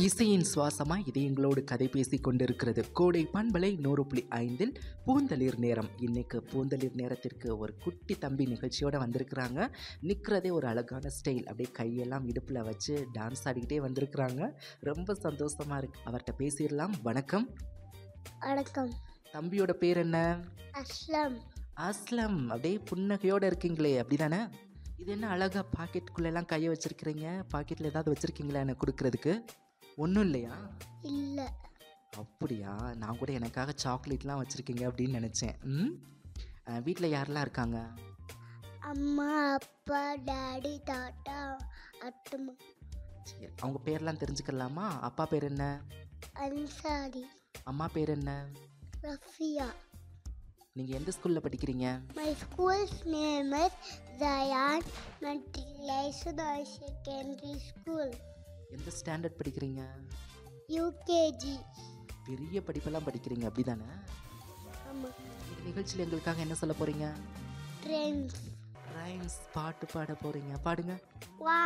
இசையின் சுவாசமா இதயங்களோடு கதை பேசி கொண்டிருக்கிறது கோடை பண்பலை நூறு புள்ளி ஐந்தில் பூந்தளிர் நேரம் இன்னைக்கு பூந்தளிர் நேரத்திற்கு ஒரு குட்டி தம்பி நிகழ்ச்சியோட வந்திருக்கிறாங்க நிற்கிறதே ஒரு அழகான ஸ்டைல் அப்படியே கையெல்லாம் இடுப்பில் வச்சு டான்ஸ் ஆடிக்கிட்டே வந்திருக்கிறாங்க ரொம்ப சந்தோஷமா இருக்கு அவர்கிட்ட பேசிடலாம் வணக்கம் வணக்கம் தம்பியோட பேர் என்ன அஸ்லம் அஸ்லம் அப்படியே புன்னகையோட இருக்கீங்களே அப்படிதானே இது என்ன அழகா பாக்கெட்டுக்குள்ளெல்லாம் கையை வச்சிருக்கிறீங்க பாக்கெட்டில் ஏதாவது வச்சிருக்கீங்களா எனக்கு கொடுக்கறதுக்கு ஒன்றும் இல்லையா இல்லை அப்படியா நான் கூட எனக்காக சாக்லேட்லாம் வச்சுருக்கீங்க அப்படின்னு நினச்சேன் ம் வீட்டில் யாரெல்லாம் இருக்காங்க அம்மா அப்பா டாடி தாத்தா அட்டுமா சரி அவங்க பேர்லாம் தெரிஞ்சுக்கலாமா அப்பா பேர் என்ன அன்சாரி அம்மா பேர் என்ன ரஃபியா நீங்கள் எந்த ஸ்கூலில் படிக்கிறீங்க My school's name is Zion Matriculation Secondary School, எந்த ஸ்டாண்டர்ட் படிக்கிறீங்க UKG. பெரிய படிப்பெல்லாம் படிக்கிறீங்க அப்படி தானே ஆமாம் இன்னைக்கு நிகழ்ச்சியில் எங்களுக்காக என்ன சொல்ல போகிறீங்க Friends. ரைம்ஸ் பாட்டு பாட போகிறீங்க பாடுங்க One.